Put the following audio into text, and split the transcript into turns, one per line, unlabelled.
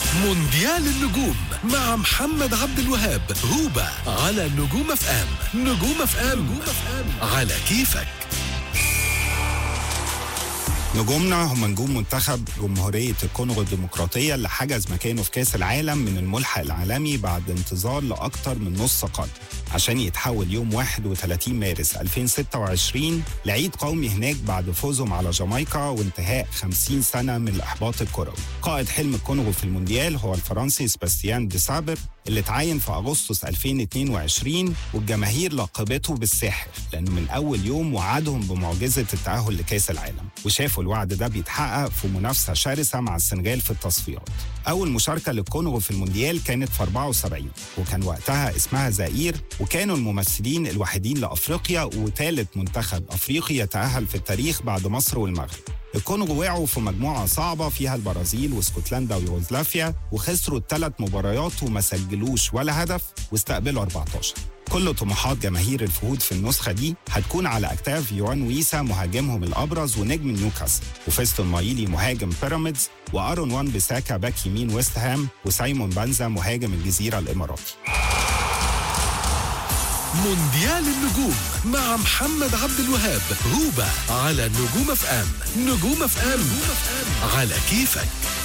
مونديال النجوم مع محمد عبد الوهاب هوبا على نجوم اف ام نجوم اف ام على كيفك
نجومنا هم نجوم منتخب جمهورية الكونغو الديمقراطية اللي حجز مكانه في كأس العالم من الملحق العالمي بعد انتظار لأكثر من نص قرن عشان يتحول يوم 31 مارس 2026 لعيد قومي هناك بعد فوزهم على جامايكا وانتهاء 50 سنة من الإحباط الكروي قائد حلم الكونغو في المونديال هو الفرنسي سباستيان دي سابر اللي اتعين في أغسطس 2022 والجماهير لقبته بالساحر لأنه من أول يوم وعدهم بمعجزة التأهل لكأس العالم وشافوا الوعد ده بيتحقق في منافسة شرسة مع السنغال في التصفيات أول مشاركة للكونغو في المونديال كانت في 74 وكان وقتها اسمها زائير وكانوا الممثلين الوحيدين لأفريقيا وثالث منتخب أفريقي يتأهل في التاريخ بعد مصر والمغرب الكونغو وقعوا في مجموعة صعبة فيها البرازيل واسكتلندا ويوغوسلافيا وخسروا الثلاث مباريات وما سجلوش ولا هدف واستقبلوا 14 كل طموحات جماهير الفهود في النسخة دي هتكون على أكتاف يوان ويسا مهاجمهم الأبرز ونجم نيوكاسل وفيستون مايلي مهاجم بيراميدز وأرون وان بيساكا باك يمين ويست هام وسايمون بانزا مهاجم الجزيرة الإماراتي
مونديال النجوم مع محمد عبد الوهاب هوبا على نجوم اف ام نجوم اف ام على كيفك